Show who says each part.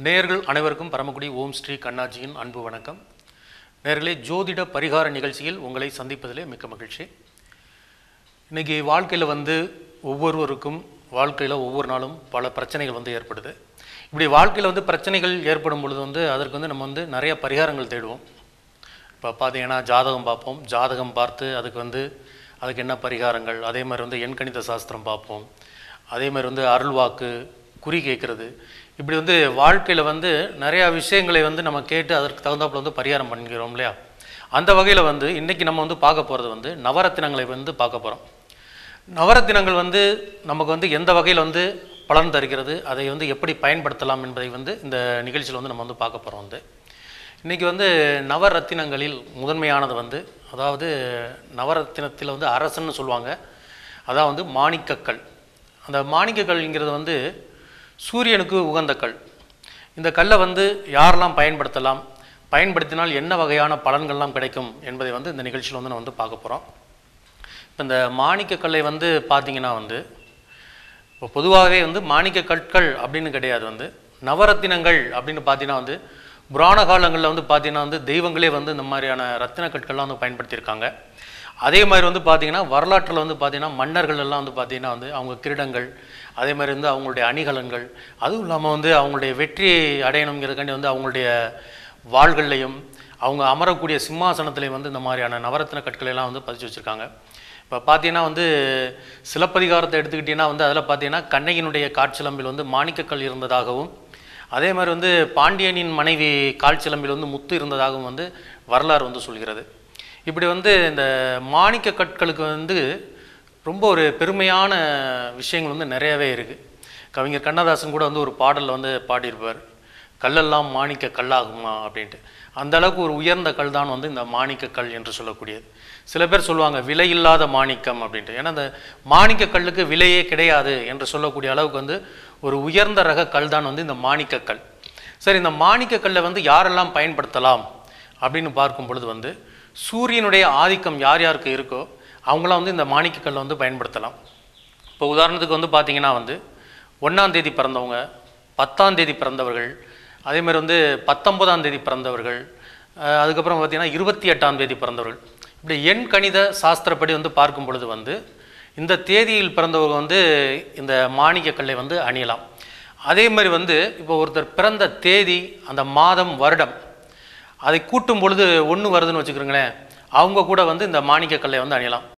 Speaker 1: நேயர்கள் அனைவருக்கும் பரமக்குடி ஓம் ஸ்ரீ கண்ணாஜியின் அன்பு வணக்கம் நேயர்களே ஜோதிட பரிகார நிகழ்ச்சியில் உங்களை சந்திப்பதிலே மிக்க மகிழ்ச்சி இன்னைக்கு வாழ்க்கையில் வந்து ஒவ்வொருவருக்கும் வாழ்க்கையில் ஒவ்வொரு நாளும் பல பிரச்சனைகள் வந்து ஏற்படுது இப்படி வாழ்க்கையில் வந்து பிரச்சனைகள் ஏற்படும் பொழுது வந்து அதற்கு வந்து நம்ம வந்து நிறைய பரிகாரங்கள் தேடுவோம் இப்போ பார்த்தீங்கன்னா ஜாதகம் பார்ப்போம் ஜாதகம் பார்த்து அதுக்கு வந்து அதுக்கு என்ன பரிகாரங்கள் அதே மாதிரி வந்து எண்கணித சாஸ்திரம் பார்ப்போம் அதே மாதிரி வந்து அருள்வாக்கு குறி கேட்குறது இப்படி வந்து வாழ்க்கையில் வந்து நிறையா விஷயங்களை வந்து நம்ம கேட்டு அதற்கு தகுந்தாப்புல வந்து பரிகாரம் பண்ணிக்கிறோம் இல்லையா அந்த வகையில் வந்து இன்றைக்கி நம்ம வந்து பார்க்க போகிறது வந்து நவரத்தினங்களை வந்து பார்க்க போகிறோம் நவரத்தினங்கள் வந்து நமக்கு வந்து எந்த வகையில் வந்து பலன் தருகிறது அதை வந்து எப்படி பயன்படுத்தலாம் என்பதை வந்து இந்த நிகழ்ச்சியில் வந்து நம்ம வந்து பார்க்க போகிறோம் வந்து இன்றைக்கி வந்து நவரத்தினங்களில் முதன்மையானது வந்து அதாவது நவரத்தினத்தில் வந்து அரசன்னு சொல்லுவாங்க அதான் வந்து மாணிக்கக்கல் அந்த மாணிக்கக்கல்ங்கிறது வந்து சூரியனுக்கு உகந்த கல் இந்த கல்லை வந்து யாரெல்லாம் பயன்படுத்தலாம் பயன்படுத்தினால் என்ன வகையான பலன்கள்லாம் கிடைக்கும் என்பதை வந்து இந்த நிகழ்ச்சியில் வந்து நம்ம வந்து பார்க்க போகிறோம் இப்போ இந்த மாணிக்கக்கல்லை வந்து பார்த்தீங்கன்னா வந்து இப்போ பொதுவாகவே வந்து மாணிக்க கற்கள் அப்படின்னு கிடையாது வந்து நவரத்தினங்கள் அப்படின்னு பார்த்தீங்கன்னா வந்து புராண காலங்களில் வந்து பார்த்தீங்கன்னா வந்து தெய்வங்களே வந்து இந்த மாதிரியான ரத்தின கற்கள்லாம் வந்து பயன்படுத்தியிருக்காங்க அதே மாதிரி வந்து பார்த்தீங்கன்னா வரலாற்றில் வந்து பார்த்தீங்கன்னா மன்னர்கள் எல்லாம் வந்து பார்த்தீங்கன்னா வந்து அவங்க கிரீடங்கள் அதே மாதிரி வந்து அவங்களுடைய அணிகலன்கள் அதுவும் இல்லாமல் வந்து அவங்களுடைய வெற்றியை அடையணுங்கிறதுக்காண்டி வந்து அவங்களுடைய வாள்கள்லையும் அவங்க அமரக்கூடிய சிம்மாசனத்திலையும் வந்து இந்த மாதிரியான நவரத்தின கற்களை எல்லாம் வந்து பதிச்சு வச்சுருக்காங்க இப்போ பார்த்தீங்கன்னா வந்து சிலப்பதிகாரத்தை எடுத்துக்கிட்டிங்கன்னா வந்து அதில் பார்த்தீங்கன்னா கண்ணகியினுடைய காட்சிலம்பில் வந்து மாணிக்கக்கல் இருந்ததாகவும் அதே மாதிரி வந்து பாண்டியனின் மனைவி கால்சிலம்பில் வந்து முத்து இருந்ததாகவும் வந்து வரலாறு வந்து சொல்கிறது இப்படி வந்து இந்த மாணிக்க கற்களுக்கு வந்து ரொம்ப ஒரு பெருமையான விஷயங்கள் வந்து நிறையவே இருக்குது கவிஞர் கண்ணதாசன் கூட வந்து ஒரு பாடலில் வந்து பாடியிருப்பார் கல்லெல்லாம் மாணிக்க கல்லாகுமா அப்படின்ட்டு அந்த அளவுக்கு ஒரு உயர்ந்த கல் தான் வந்து இந்த மாணிக்க கல் என்று சொல்லக்கூடியது சில பேர் சொல்லுவாங்க விலை இல்லாத மாணிக்கம் அப்படின்ட்டு ஏன்னா இந்த மாணிக்க கல்லுக்கு விலையே கிடையாது என்று சொல்லக்கூடிய அளவுக்கு வந்து ஒரு உயர்ந்த ரக கல் தான் வந்து இந்த மாணிக்க கல் சரி இந்த மாணிக்க கல்லை வந்து யாரெல்லாம் பயன்படுத்தலாம் அப்படின்னு பார்க்கும் பொழுது வந்து சூரியனுடைய ஆதிக்கம் யார் யாருக்கு இருக்கோ அவங்களாம் வந்து இந்த மாணிக்க கல்லை வந்து பயன்படுத்தலாம் இப்போ உதாரணத்துக்கு வந்து பார்த்தீங்கன்னா வந்து ஒன்றாம் தேதி பிறந்தவங்க பத்தாம் தேதி பிறந்தவர்கள் அதே மாதிரி வந்து பத்தொன்பதாம் தேதி பிறந்தவர்கள் அஹ் அதுக்கப்புறம் பார்த்தீங்கன்னா இருபத்தி எட்டாம் தேதி பிறந்தவர்கள் இப்படி எண் கணித சாஸ்திரப்படி வந்து பார்க்கும் பொழுது வந்து இந்த தேதியில் பிறந்தவங்க வந்து இந்த மாணிக்க கல்லை வந்து அணியலாம் அதே மாதிரி வந்து இப்போ ஒருத்தர் பிறந்த தேதி அந்த மாதம் வருடம் அதை கூட்டும் பொழுது ஒன்று வருதுன்னு வச்சுக்கிறோங்களேன் அவங்க கூட வந்து இந்த மாணிக்க கல்லை வந்து அணியலாம்